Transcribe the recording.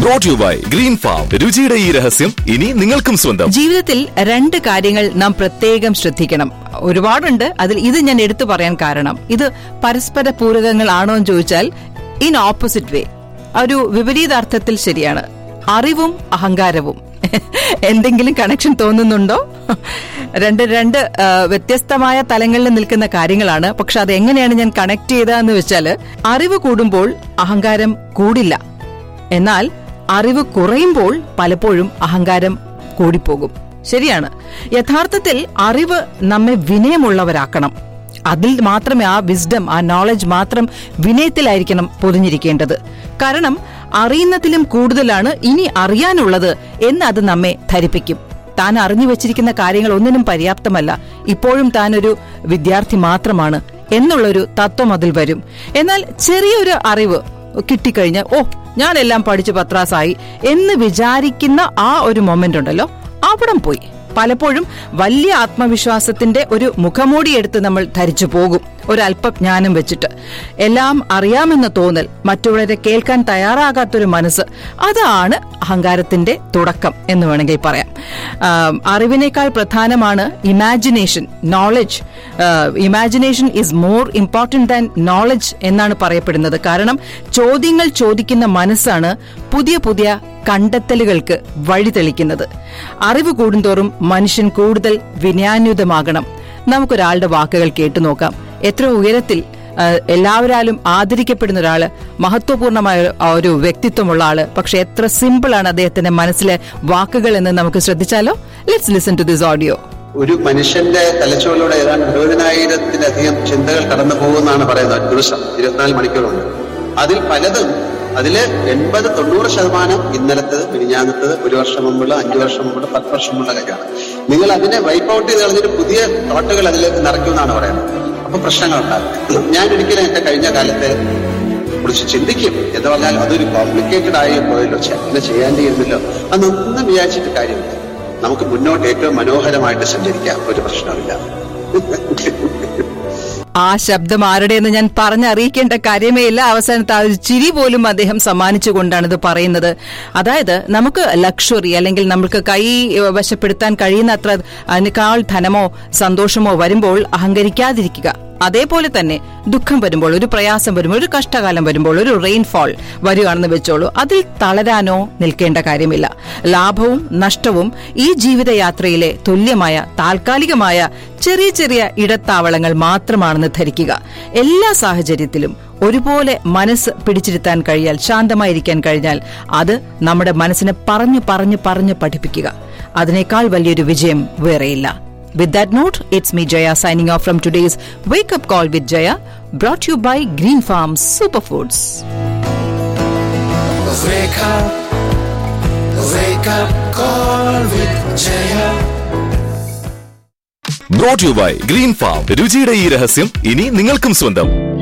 Brought you by Green Farm രുചിയുടെ ഈ രഹസ്യം ഇനി നിങ്ങൾക്കും സ്വന്തം ജീവിതത്തിൽ രണ്ട് കാര്യങ്ങൾ നാം പ്രത്യേകം ശ്രദ്ധിക്കണം ഒരുപാടുണ്ട് അതിൽ ഇത് ഞാൻ എടുത്തു പറയാൻ കാരണം ഇത് പരസ്പര പൂരകങ്ങളാണോ എന്ന് ചോദിച്ചാൽ ഇൻ ഓപ്പോസിറ്റ് വേ ഒരു വിപരീതാർത്ഥത്തിൽ ശരിയാണ് അറിവും അഹങ്കാരവും എന്തെങ്കിലും കണക്ഷൻ തോന്നുന്നുണ്ടോ രണ്ട് രണ്ട് ആ, വ്യത്യസ്തമായ തലങ്ങളിൽ നിൽക്കുന്ന കാര്യങ്ങളാണ് പക്ഷെ അത് എങ്ങനെയാണ് ഞാൻ കണക്ട് ചെയ്തതെന്ന് വെച്ചാൽ അറിവ് കൂടുമ്പോൾ അഹങ്കാരം കൂടില്ല എന്നാൽ അറിവ് കുറയുമ്പോൾ പലപ്പോഴും അഹങ്കാരം കൂടിപ്പോകും ശരിയാണ് യഥാർത്ഥത്തിൽ അറിവ് നമ്മെ വിനയമുള്ളവരാക്കണം അതിൽ മാത്രമേ ആ വിസ്ഡം ആ നോളജ് മാത്രം വിനയത്തിലായിരിക്കണം പൊതിഞ്ഞിരിക്കേണ്ടത് കാരണം അറിയുന്നതിലും കൂടുതലാണ് ഇനി അറിയാനുള്ളത് എന്ന് അത് നമ്മെ ധരിപ്പിക്കും താൻ അറിഞ്ഞു വെച്ചിരിക്കുന്ന കാര്യങ്ങൾ ഒന്നിനും പര്യാപ്തമല്ല ഇപ്പോഴും താൻ ഒരു വിദ്യാർത്ഥി മാത്രമാണ് എന്നുള്ളൊരു തത്വം അതിൽ വരും എന്നാൽ ചെറിയൊരു അറിവ് കിട്ടിക്കഴിഞ്ഞാൽ ഓ ഞാനെല്ലാം പഠിച്ച് പത്രാസായി എന്ന് വിചാരിക്കുന്ന ആ ഒരു മൊമെന്റ് ഉണ്ടല്ലോ അവിടം പോയി പലപ്പോഴും വലിയ ആത്മവിശ്വാസത്തിന്റെ ഒരു മുഖമൂടി എടുത്ത് നമ്മൾ ധരിച്ചു പോകും ഒരല്പജ്ഞാനം വെച്ചിട്ട് എല്ലാം അറിയാമെന്ന തോന്നൽ മറ്റുള്ളവരെ കേൾക്കാൻ തയ്യാറാകാത്തൊരു മനസ്സ് അതാണ് അഹങ്കാരത്തിന്റെ തുടക്കം എന്ന് വേണമെങ്കിൽ പറയാം ആം, അറിവിനേക്കാൾ പ്രധാനമാണ് imagination knowledge imagination is more important than knowledge എന്നാണ് പറയപ്പെടുന്നത് കാരണം ചോദ്യങ്ങൾ ചോദിക്കുന്ന മനസ്സാണ് പുതിയ പുതിയ കണ്ടെത്തലുകൾക്ക് വഴി തെളിക്കുന്നത് അറിവ് കൂടുന്തോറും മനുഷ്യൻ കൂടുതൽ വിനയാന്വിതമാകണം നമുക്കൊരാളുടെ വാക്കുകൾ കേട്ടു നോക്കാം എത്ര ഉയരത്തിൽ ആ, എല്ലാവരാലും ആദരിക്കപ്പെടുന്ന ഒരാള് മഹത്വപൂർണമായ ഒരു- ആ ഒരു വ്യക്തിത്വമുള്ള ആള് പക്ഷെ എത്ര സിമ്പിൾ ആണ് അദ്ദേഹത്തിന്റെ മനസ്സിലെ വാക്കുകൾ എന്ന് നമുക്ക് ശ്രദ്ധിച്ചാലോ let's listen to this audio ഒരു മനുഷ്യന്റെ തലച്ചോറിലൂടെ ഏതാണ്ട് ഇരുപതിനായിരത്തിലധികം ചിന്തകൾ കടന്നു പോകുമെന്നാണ് പറയുന്നത് ഒരു ദിവസം ഇരുപത്തിനാല് മണിക്കൂറുണ്ട് അതിൽ പലതും അതില് എൺപത് തൊണ്ണൂറ് ശതമാനം ഇന്നലത്തത് മിനിഞ്ഞാന്നത്തത് ഒരു വർഷം മുമ്പുള്ള അഞ്ചു വർഷം മുമ്പുള്ള പത്ത് വർഷം മുമ്പുള്ള കാര്യമാണ് നിങ്ങൾ അതിനെ വൈപ്പ് ഔട്ട് ചെയ്ത് കളഞ്ഞിട്ട് പുതിയ തോട്ടുകൾ അതിലേക്ക് നിറയ്ക്കുമെന്നാണ് പറയുന്നത് അപ്പൊ പ്രശ്നങ്ങളുണ്ടാകും ഞാൻ ഒരിക്കലും എന്റെ കഴിഞ്ഞ കാലത്തെ കുറിച്ച് ചിന്തിക്കും എന്ന് പറഞ്ഞാൽ അതൊരു കോംപ്ലിക്കേറ്റഡ് ആയി പോയല്ലോ ഛെ, അങ്ങനെ ചെയ്യാണ്ടിരുന്നല്ലോ അതൊന്നും വിചാരിച്ചിട്ട് കാര്യമില്ല നമുക്ക് മുന്നോട്ട് ഏറ്റവും മനോഹരമായിട്ട് സഞ്ചരിക്കാം ഒരു പ്രശ്നമില്ല ആ ശബ്ദം ആരുടെയെന്ന് ഞാൻ പറഞ്ഞറിയിക്കേണ്ട കാര്യമേ ഇല്ല അവസാനത്തെ ആ ഒരു ചിരി പോലും അദ്ദേഹം സമ്മാനിച്ചുകൊണ്ടാണ് ഇത് പറയുന്നത് അതായത് നമുക്ക് ലക്ഷറി അല്ലെങ്കിൽ നമുക്ക് കൈ ഏഹ്, വശപ്പെടുത്താൻ കഴിയുന്ന അത്ര അതിനേക്കാൾ ധനമോ സന്തോഷമോ വരുമ്പോൾ അഹങ്കരിക്കാതിരിക്കുക അതേപോലെ തന്നെ ദുഃഖം വരുമ്പോൾ ഒരു പ്രയാസം വരുമ്പോൾ ഒരു കഷ്ടകാലം വരുമ്പോൾ ഒരു റെയിൻഫോൾ വരികയാണെന്ന് വെച്ചോളൂ അതിൽ തളരാനോ നിൽക്കേണ്ട കാര്യമില്ല ലാഭവും നഷ്ടവും ഈ ജീവിതയാത്രയിലെ തുല്യമായ താൽക്കാലികമായ ചെറിയ ചെറിയ ഇടത്താവളങ്ങൾ മാത്രമാണെന്ന് ധരിക്കുക എല്ലാ സാഹചര്യത്തിലും ഒരുപോലെ മനസ്സ് പിടിച്ചിരുത്താൻ കഴിഞ്ഞാൽ ശാന്തമായിരിക്കാൻ കഴിഞ്ഞാൽ അത് നമ്മുടെ മനസ്സിനെ പറഞ്ഞു പറഞ്ഞു പറഞ്ഞു പഠിപ്പിക്കുക അതിനേക്കാൾ വലിയൊരു വിജയം വേറെയില്ല With that note, it's me Jaya signing off from today's Wake Up Call with Jaya, brought to you by Green Farm Superfoods. Wake up, wake up, call with Jaya. Brought you by Green Farm രുചിയുടെ ഈ രഹസ്യം ഇനി നിങ്ങൾക്കും സ്വന്തം